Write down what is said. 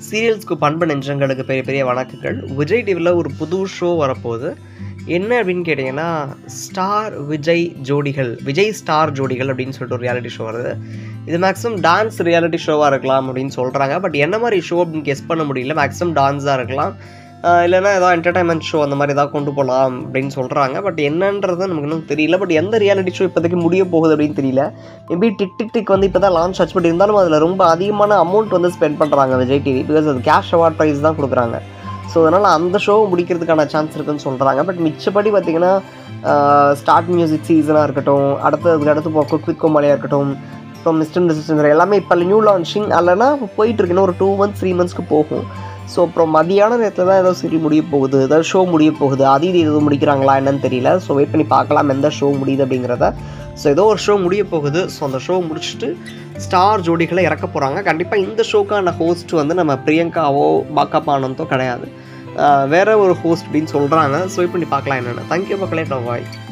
சீரியல்ஸ்க்கு பண்பு நெஞ்சங்களுக்கு பெரிய பெரிய வணக்கங்கள் விஜய் டிவியில் ஒரு புது ஷோ வரப்போகுது என்ன அப்படின்னு கேட்டிங்கன்னா ஸ்டார் விஜய் ஜோடிகள் விஜய் ஸ்டார் ஜோடிகள் அப்படின்னு சொல்லிட்டு ஒரு ரியாலிட்டி ஷோ வருது இது மேக்ஸிமம் டான்ஸ் ரியாலிட்டி ஷோவாக இருக்கலாம் அப்படின்னு சொல்கிறாங்க பட் என்ன மாதிரி ஷோ அப்படின்னு கெஸ் பண்ண முடியல மேக்ஸிமம் டான்ஸாக இருக்கலாம் ஆஹ் இல்லைன்னா ஏதாவது என்டர்டைன்மெண்ட் ஷோ அந்த மாதிரி ஏதாவது கொண்டு போகலாம் அப்படின்னு சொல்கிறாங்க பட் என்னன்றது நமக்கு இன்னும் தெரியல பட் எந்த ரியாலிட்டி ஷோ இப்போதைக்கு முடிய போகுது அப்படின்னு தெரியல மேபி டிக் டிக் டிக் வந்து இப்போ தான் லான்ச் ஆச்சு பட் இருந்தாலும் அதில் ரொம்ப அதிகமான அமௌண்ட் வந்து ஸ்பெண்ட் பண்ணுறாங்க விஜய் டிவி பிகாஸ் அது கேஷ் அவார்ட் ப்ரைஸ் தான் கொடுக்குறாங்க ஸோ அதனால் அந்த ஷோ முடிக்கிறதுக்கான சான்ஸ் இருக்குன்னு சொல்கிறாங்க பட் மிச்சப்படி பார்த்தீங்கன்னா ஸ்டார்ட் மியூசிக் சீசனாக இருக்கட்டும் அடுத்து அதுக்கு அடுத்து இப்போ குக் கோமாளியாக இருக்கட்டும் அப்புறம் மிஸ்டர் மிஸ்டர் எல்லாமே இப்போ நியூ லான்ச்சிங் அல்லனா போயிட்டு இருக்கு இன்னும் ஒரு டூ மந்த்ஸ் த்ரீ மந்த்ஸ்க்கு போகும் ஸோ அப்புறம் மதியான நேரத்தில் தான் ஏதோ சீரியல் முடிய போகுது ஏதாவது ஷோ முடிய போகுது அது இது எதுவும் முடிக்கிறாங்களா என்னன்னு தெரியல ஸோ வெயிட் பண்ணி பார்க்கலாம் எந்த ஷோ முடியுது அப்படிங்கிறத ஸோ ஏதோ ஒரு ஷோ முடிய போகுது ஸோ அந்த ஷோ முடிச்சுட்டு ஸ்டார் ஜோடிகளை இறக்க போகிறாங்க கண்டிப்பாக இந்த ஷோக்கான ஹோஸ்ட் வந்து நம்ம பிரியங்காவோ பாக்கப் ஆனந்தோ கிடையாது ஆஹ் வேற ஒரு ஹோஸ்ட் அப்படின்னு சொல்கிறாங்க ஸோ வெயிட் பண்ணி பார்க்கலாம் என்னென்ன தேங்க்யூ மக்களே பாய்